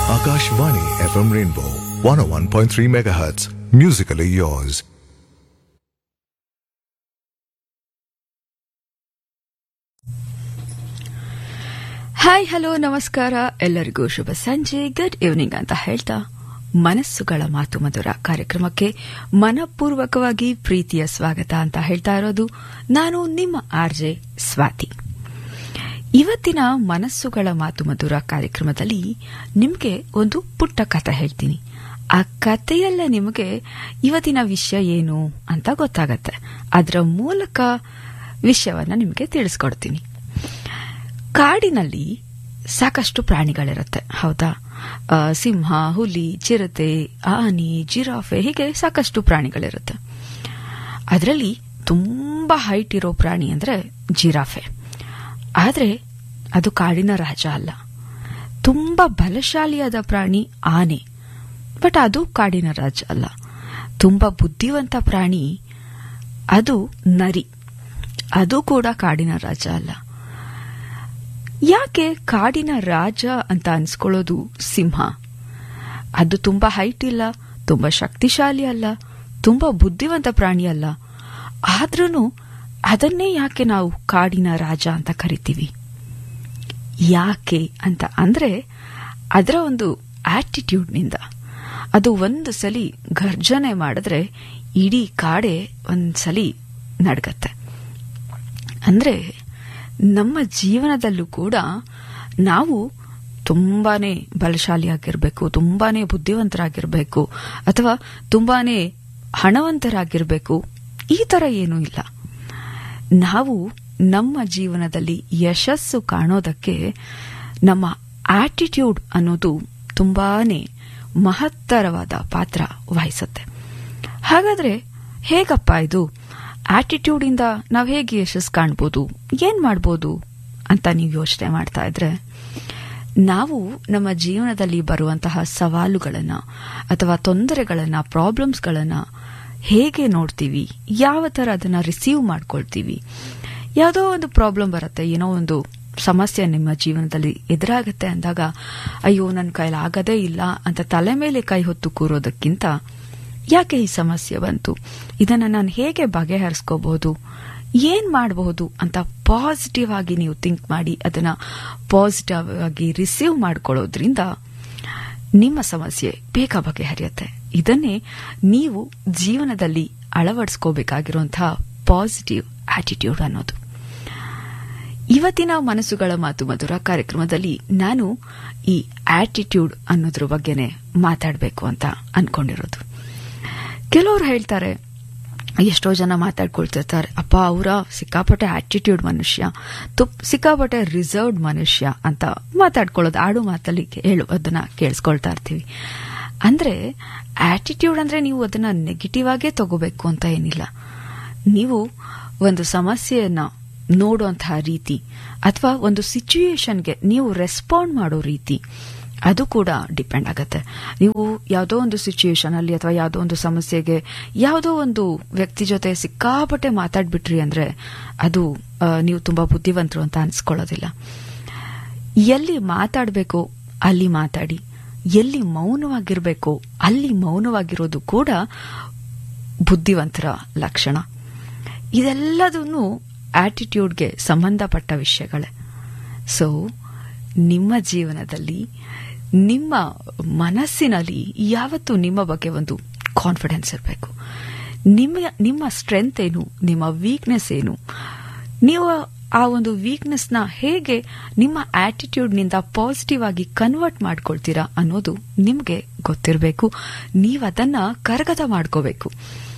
Akashvani FM Rainbow 101.3 MHz. Musically yours. Hi hello ನಮಸ್ಕಾರ ಎಲ್ಲರಿಗೂ ಶುಭ ಸಂಜೆ ಗುಡ್ ಈವ್ನಿಂಗ್ ಅಂತ ಹೇಳ್ತಾ ಮನಸ್ಸುಗಳ ಮಾತು ಮಧುರ ಕಾರ್ಯಕ್ರಮಕ್ಕೆ ಮನಪೂರ್ವಕವಾಗಿ ಪ್ರೀತಿಯ ಸ್ವಾಗತ ಅಂತ ಹೇಳ್ತಾ ಇರೋದು ನಾನು ನಿಮ್ಮ ಆರ್ಜೆ ಸ್ವಾತಿ ಇವತ್ತಿನ ಮನಸ್ಸುಗಳ ಮಾತು ಮಧುರ ಕಾರ್ಯಕ್ರಮದಲ್ಲಿ ನಿಮಗೆ ಒಂದು ಪುಟ್ಟ ಕಥೆ ಹೇಳ್ತೀನಿ ಆ ಕಥೆಯಲ್ಲೇ ನಿಮಗೆ ಇವತ್ತಿನ ವಿಷಯ ಏನು ಅಂತ ಗೊತ್ತಾಗತ್ತೆ ಅದರ ಮೂಲಕ ವಿಷಯವನ್ನ ನಿಮಗೆ ತಿಳಿಸ್ಕೊಡ್ತೀನಿ ಕಾಡಿನಲ್ಲಿ ಸಾಕಷ್ಟು ಪ್ರಾಣಿಗಳಿರುತ್ತೆ ಹೌದಾ ಆ, ಸಿಂಹ ಹುಲಿ ಚಿರತೆ ಆನೆ ಜಿರಾಫೆ ಹೀಗೆ ಸಾಕಷ್ಟು ಪ್ರಾಣಿಗಳಿರುತ್ತೆ ಅದರಲ್ಲಿ ತುಂಬಾ ಹೈಟ್ ಇರೋ ಪ್ರಾಣಿ ಅಂದ್ರೆ ಜಿರಾಫೆ ಆದ್ರೆ ಅದು ಕಾಡಿನ ರಾಜ ಅಲ್ಲ ತುಂಬಾ ಬಲಶಾಲಿಯಾದ ಪ್ರಾಣಿ ಆನೆ ಬಟ್ ಅದು ಕಾಡಿನ ರಾಜ ಅಲ್ಲ ತುಂಬಾ ಬುದ್ಧಿವಂತ ಪ್ರಾಣಿ ಅದು ನರಿ ಅದು ಕೂಡ ಕಾಡಿನ ರಾಜ ಅಲ್ಲ ಯಾಕೆ ಕಾಡಿನ ರಾಜ ಅಂತ ಅನ್ಸ್ಕೊಳ್ಳೋದು ಸಿಂಹ ಅದು ತುಂಬಾ ಹೈಟ್ ಇಲ್ಲ ತುಂಬಾ ಶಕ್ತಿಶಾಲಿ ಅಲ್ಲ ತುಂಬಾ ಬುದ್ಧಿವಂತ ಪ್ರಾಣಿ ಅಲ್ಲ ಆದ್ರೂ ಅದನ್ನೇ ಯಾಕೆ ನಾವು ಕಾಡಿನ ರಾಜ ಅಂತ ಕರಿತೀವಿ ಯಾಕೆ ಅಂತ ಅಂದ್ರೆ ಅದರ ಒಂದು ಆಟಿಟ್ಯೂಡ್ನಿಂದ ಅದು ಒಂದು ಸಲಿ ಗರ್ಜನೆ ಮಾಡಿದ್ರೆ ಇಡೀ ಕಾಡೆ ಒಂದ್ಸಲಿ ನಡ್ಗತ್ತೆ ಅಂದ್ರೆ ನಮ್ಮ ಜೀವನದಲ್ಲೂ ಕೂಡ ನಾವು ತುಂಬಾನೇ ಬಲಶಾಲಿಯಾಗಿರ್ಬೇಕು ತುಂಬಾನೇ ಬುದ್ಧಿವಂತರಾಗಿರ್ಬೇಕು ಅಥವಾ ತುಂಬಾನೇ ಹಣವಂತರಾಗಿರ್ಬೇಕು ಈ ತರ ಏನೂ ಇಲ್ಲ ನಾವು ನಮ್ಮ ಜೀವನದಲ್ಲಿ ಯಶಸ್ಸು ಕಾಣೋದಕ್ಕೆ ನಮ್ಮ ಆಟಿಟ್ಯೂಡ್ ಅನ್ನೋದು ತುಂಬಾನೇ ಮಹತ್ತರವಾದ ಪಾತ್ರ ವಹಿಸುತ್ತೆ ಹಾಗಾದ್ರೆ ಹೇಗಪ್ಪ ಇದು ಆಟಿಟ್ಯೂಡ್ ಇಂದ ನಾವು ಹೇಗೆ ಯಶಸ್ಸು ಕಾಣ್ಬೋದು ಏನ್ ಮಾಡ್ಬೋದು ಅಂತ ನೀವು ಯೋಚನೆ ಮಾಡ್ತಾ ಇದ್ರೆ ನಾವು ನಮ್ಮ ಜೀವನದಲ್ಲಿ ಬರುವಂತಹ ಸವಾಲುಗಳನ್ನ ಅಥವಾ ತೊಂದರೆಗಳನ್ನ ಪ್ರಾಬ್ಲಮ್ಸ್ಗಳನ್ನ ಹೇಗೆ ನೋಡ್ತೀವಿ ಯಾವ ತರ ಅದನ್ನ ರಿಸೀವ್ ಮಾಡ್ಕೊಳ್ತೀವಿ ಯಾವುದೋ ಒಂದು ಪ್ರಾಬ್ಲಮ್ ಬರುತ್ತೆ ಏನೋ ಒಂದು ಸಮಸ್ಯೆ ನಿಮ್ಮ ಜೀವನದಲ್ಲಿ ಎದುರಾಗತ್ತೆ ಅಂದಾಗ ಅಯ್ಯೋ ನನ್ನ ಕೈಲಿ ಆಗದೇ ಇಲ್ಲ ಅಂತ ತಲೆ ಮೇಲೆ ಕೈ ಹೊತ್ತು ಕೂರೋದಕ್ಕಿಂತ ಯಾಕೆ ಈ ಸಮಸ್ಯೆ ಬಂತು ಇದನ್ನ ನಾನು ಹೇಗೆ ಬಗೆಹರಿಸ್ಕೋಬಹುದು ಏನ್ ಮಾಡಬಹುದು ಅಂತ ಪಾಸಿಟಿವ್ ಆಗಿ ನೀವು ಥಿಂಕ್ ಮಾಡಿ ಅದನ್ನ ಪಾಸಿಟಿವ್ ಆಗಿ ರಿಸೀವ್ ಮಾಡ್ಕೊಳ್ಳೋದ್ರಿಂದ ನಿಮ್ಮ ಸಮಸ್ಯೆ ಬೇಗ ಬಗೆಹರಿಯುತ್ತೆ ಇದನ್ನೇ ನೀವು ಜೀವನದಲ್ಲಿ ಅಳವಡಿಸ್ಕೋಬೇಕಾಗಿರುವಂತಹ ಪಾಸಿಟಿವ್ ಆಟಿಟ್ಯೂಡ್ ಅನ್ನೋದು ಇವತ್ತಿನ ಮನಸ್ಸುಗಳ ಮಾತು ಮಧುರ ಕಾರ್ಯಕ್ರಮದಲ್ಲಿ ನಾನು ಈ ಆಟಿಟ್ಯೂಡ್ ಅನ್ನೋದ್ರ ಬಗ್ಗೆನೆ ಮಾತಾಡಬೇಕು ಅಂತ ಅನ್ಕೊಂಡಿರೋದು ಕೆಲವರು ಹೇಳ್ತಾರೆ ಎಷ್ಟೋ ಜನ ಮಾತಾಡ್ಕೊಳ್ತಿರ್ತಾರೆ ಅಪ್ಪ ಅವರ ಸಿಕ್ಕಾಪಟ್ಟೆ ಆಟಿಟ್ಯೂಡ್ ಮನುಷ್ಯ ತುಪ್ ಸಿಕ್ಕಾಪಟ್ಟೆ ರಿಸರ್ವ್ಡ್ ಮನುಷ್ಯ ಅಂತ ಮಾತಾಡ್ಕೊಳ್ಳೋದು ಆಡು ಮಾತಲ್ಲಿ ಹೇಳು ಅದನ್ನ ಕೇಳಿಸ್ಕೊಳ್ತಾ ಇರ್ತೀವಿ ಅಂದ್ರೆ ಆಟಿಟ್ಯೂಡ್ ಅಂದ್ರೆ ನೀವು ಅದನ್ನ ನೆಗೆಟಿವ್ ಆಗೇ ತಗೋಬೇಕು ಅಂತ ಏನಿಲ್ಲ ನೀವು ಒಂದು ಸಮಸ್ಯೆಯನ್ನ ನೋಡುವಂತಹ ರೀತಿ ಅಥವಾ ಒಂದು ಸಿಚುಯೇಷನ್ಗೆ ನೀವು ರೆಸ್ಪಾಂಡ್ ಮಾಡೋ ರೀತಿ ಅದು ಕೂಡ ಡಿಪೆಂಡ್ ಆಗತ್ತೆ ನೀವು ಯಾವುದೋ ಒಂದು ಸಿಚುಯೇಷನ್ ಅಲ್ಲಿ ಅಥವಾ ಯಾವುದೋ ಒಂದು ಸಮಸ್ಯೆಗೆ ಯಾವುದೋ ಒಂದು ವ್ಯಕ್ತಿ ಜೊತೆ ಸಿಕ್ಕಾಪಟ್ಟೆ ಮಾತಾಡ್ಬಿಟ್ರಿ ಅಂದ್ರೆ ಅದು ಆ, ನೀವು ತುಂಬಾ ಬುದ್ಧಿವಂತರು ಅಂತ ಅನ್ಸ್ಕೊಳ್ಳೋದಿಲ್ಲ ಎಲ್ಲಿ ಮಾತಾಡಬೇಕೋ ಅಲ್ಲಿ ಮಾತಾಡಿ ಎಲ್ಲಿ ಮೌನವಾಗಿರ್ಬೇಕೋ ಅಲ್ಲಿ ಮೌನವಾಗಿರೋದು ಕೂಡ ಬುದ್ಧಿವಂತರ ಲಕ್ಷಣ ಇದೆಲ್ಲದನ್ನು ಆಟಿಟ್ಯೂಡ್ಗೆ ಸಂಬಂಧಪಟ್ಟ ವಿಷಯಗಳೇ ಸೊ ನಿಮ್ಮ ಜೀವನದಲ್ಲಿ ನಿಮ್ಮ ಮನಸ್ಸಿನಲ್ಲಿ ಯಾವತ್ತೂ ನಿಮ್ಮ ಬಗ್ಗೆ ಒಂದು ಕಾನ್ಫಿಡೆನ್ಸ್ ಇರಬೇಕು ನಿಮ್ಮ ನಿಮ್ಮ ಸ್ಟ್ರೆಂತ್ ಏನು ನಿಮ್ಮ ವೀಕ್ನೆಸ್ ಏನು ನೀವು ಆ ಒಂದು ವೀಕ್ನೆಸ್ನ ಹೇಗೆ ನಿಮ್ಮ ಆಟಿಟ್ಯೂಡ್ನಿಂದ ಪಾಸಿಟಿವ್ ಆಗಿ ಕನ್ವರ್ಟ್ ಮಾಡ್ಕೊಳ್ತೀರಾ ಅನ್ನೋದು ನಿಮಗೆ ಗೊತ್ತಿರಬೇಕು ನೀವು ಅದನ್ನ ಕರಗತ ಮಾಡ್ಕೋಬೇಕು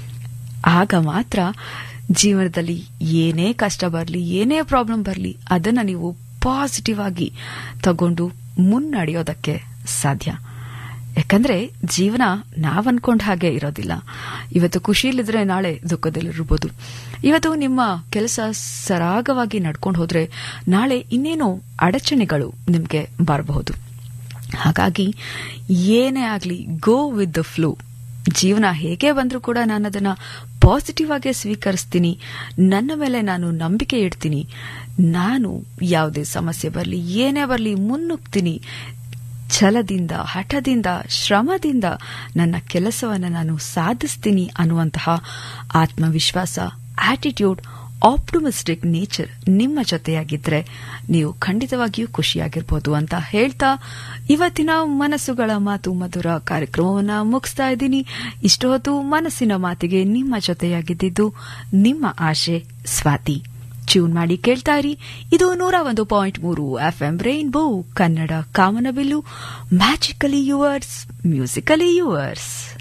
ಆಗ ಮಾತ್ರ ಜೀವನದಲ್ಲಿ ಏನೇ ಕಷ್ಟ ಬರಲಿ ಏನೇ ಪ್ರಾಬ್ಲಮ್ ಬರಲಿ ಅದನ್ನ ನೀವು ಪಾಸಿಟಿವ್ ಆಗಿ ತಗೊಂಡು ಮುನ್ನಡೆಯೋದಕ್ಕೆ ಸಾಧ್ಯ ಯಾಕಂದ್ರೆ ಜೀವನ ನಾವ್ ಅನ್ಕೊಂಡ ಹಾಗೆ ಇರೋದಿಲ್ಲ ಇವತ್ತು ಖುಷಿಲಿದ್ರೆ ನಾಳೆ ದುಃಖದಲ್ಲಿರ್ಬೋದು ಇವತ್ತು ನಿಮ್ಮ ಕೆಲಸ ಸರಾಗವಾಗಿ ನಡ್ಕೊಂಡು ಹೋದ್ರೆ ನಾಳೆ ಇನ್ನೇನೋ ಅಡಚಣೆಗಳು ನಿಮ್ಗೆ ಬರಬಹುದು ಹಾಗಾಗಿ ಏನೇ ಆಗ್ಲಿ ಗೋ ವಿತ್ ದ ಫ್ಲೋ ಜೀವನ ಹೇಗೆ ಬಂದ್ರೂ ಕೂಡ ನಾನು ಅದನ್ನ ಪಾಸಿಟಿವ್ ಆಗಿ ಸ್ವೀಕರಿಸ್ತೀನಿ ನನ್ನ ಮೇಲೆ ನಾನು ನಂಬಿಕೆ ಇಡ್ತೀನಿ ನಾನು ಯಾವುದೇ ಸಮಸ್ಯೆ ಬರಲಿ ಏನೇ ಬರಲಿ ಮುನ್ನುಗ್ತೀನಿ ಛಲದಿಂದ ಹಠದಿಂದ ಶ್ರಮದಿಂದ ನನ್ನ ಕೆಲಸವನ್ನು ನಾನು ಸಾಧಿಸ್ತೀನಿ ಅನ್ನುವಂತಹ ಆತ್ಮವಿಶ್ವಾಸ ಆಟಿಟ್ಯೂಡ್ ಆಪ್ಟಮಿಸ್ಟಿಕ್ ನೇಚರ್ ನಿಮ್ಮ ಜೊತೆಯಾಗಿದ್ರೆ ನೀವು ಖಂಡಿತವಾಗಿಯೂ ಖುಷಿಯಾಗಿರ್ಬೋದು ಅಂತ ಹೇಳ್ತಾ ಇವತ್ತಿನ ಮನಸ್ಸುಗಳ ಮಾತು ಮಧುರ ಕಾರ್ಯಕ್ರಮವನ್ನ ಮುಗಿಸ್ತಾ ಇದ್ದೀನಿ ಇಷ್ಟೊತ್ತು ಮನಸ್ಸಿನ ಮಾತಿಗೆ ನಿಮ್ಮ ಜೊತೆಯಾಗಿದ್ದಿದ್ದು ನಿಮ್ಮ ಆಶೆ ಸ್ವಾತಿ ಟ್ಯೂನ್ ಮಾಡಿ ಕೇಳ್ತಾ ಇರಿ ಇದು ನೂರ ಒಂದು ಪಾಯಿಂಟ್ ಮೂರು ಎಫ್ಎಂ ರೈನ್ಬೋ ಕನ್ನಡ ಕಾಮನಬಿಲ್ಲು ಮ್ಯಾಜಿಕಲಿ ಯುವರ್ಸ್ ಮ್ಯೂಸಿಕಲಿ ಯುವರ್ಸ್